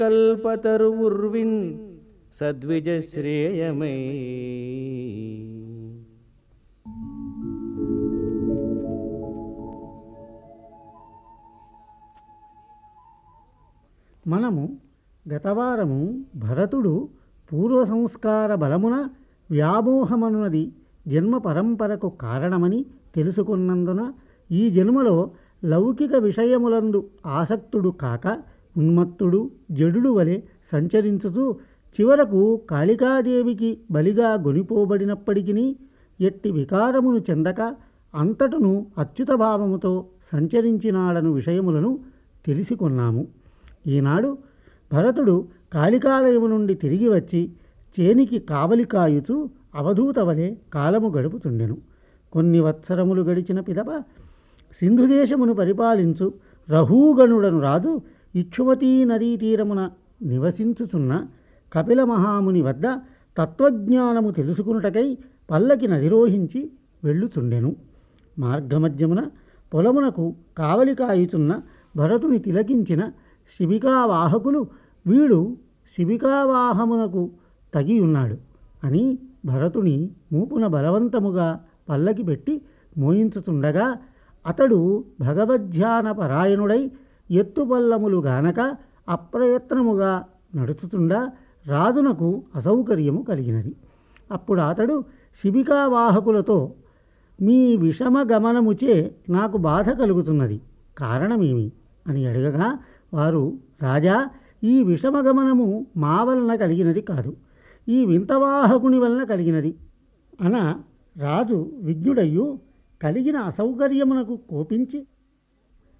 కల్పతరువుర్విన్ సద్విజశ్రేయమై మనము గతవారము భరతుడు పూర్వ సంస్కార బలమున వ్యామోహమనున్నది జన్మ పరంపరకు కారణమని తెలుసుకున్నందున ఈ జన్మలో లౌకిక విషయములందు ఆసక్తుడు కాక ఉన్మత్తుడు జడుడు వలె సంచరించుతూ చివరకు కాళికాదేవికి బలిగా గొనిపోబడినప్పటికీ ఎట్టి వికారమును చెందక అంతటను అచ్యుత భావముతో సంచరించినాడను విషయములను తెలిసికొన్నాము ఈనాడు భరతుడు కాళికాలయము నుండి తిరిగి వచ్చి చేనికి కావలి కాయుచూ అవధూత వలె కాలము గడుపుతుండెను కొన్ని వత్సరములు గడిచిన పిదప సింధుదేశమును పరిపాలించు రహూగణుడను రాజు ఇక్షుమతీ నదీ తీరమున నివసించుచున్న కపిల మహాముని వద్ద తత్వజ్ఞానము తెలుసుకునుటకై పల్లకి నదిరోహించి వెళ్ళుచుండెను మార్గమధ్యమున పొలమునకు కావలి కాయుచున్న భరతుని తిలకించిన శిబికావాహకులు వీడు శిబికావాహమునకు తగి ఉన్నాడు అని భరతుని మూపున బలవంతముగా పల్లకి పెట్టి మోయించుతుండగా అతడు భగవద్ధ్యాన పరాయణుడై ఎత్తుపల్లములు గానక అప్రయత్నముగా నడుచుతుండా రాజునకు అసౌకర్యము కలిగినది అప్పుడు అతడు శిబికావాహకులతో మీ విషమ గమనముచే నాకు బాధ కలుగుతున్నది కారణమేమి అని అడగగా వారు రాజా ఈ విషమగమనము మా వలన కలిగినది కాదు ఈ వింతవాహకుని వలన కలిగినది అన రాజు విజ్ఞుడయ్యు కలిగిన అసౌకర్యమునకు కోపించి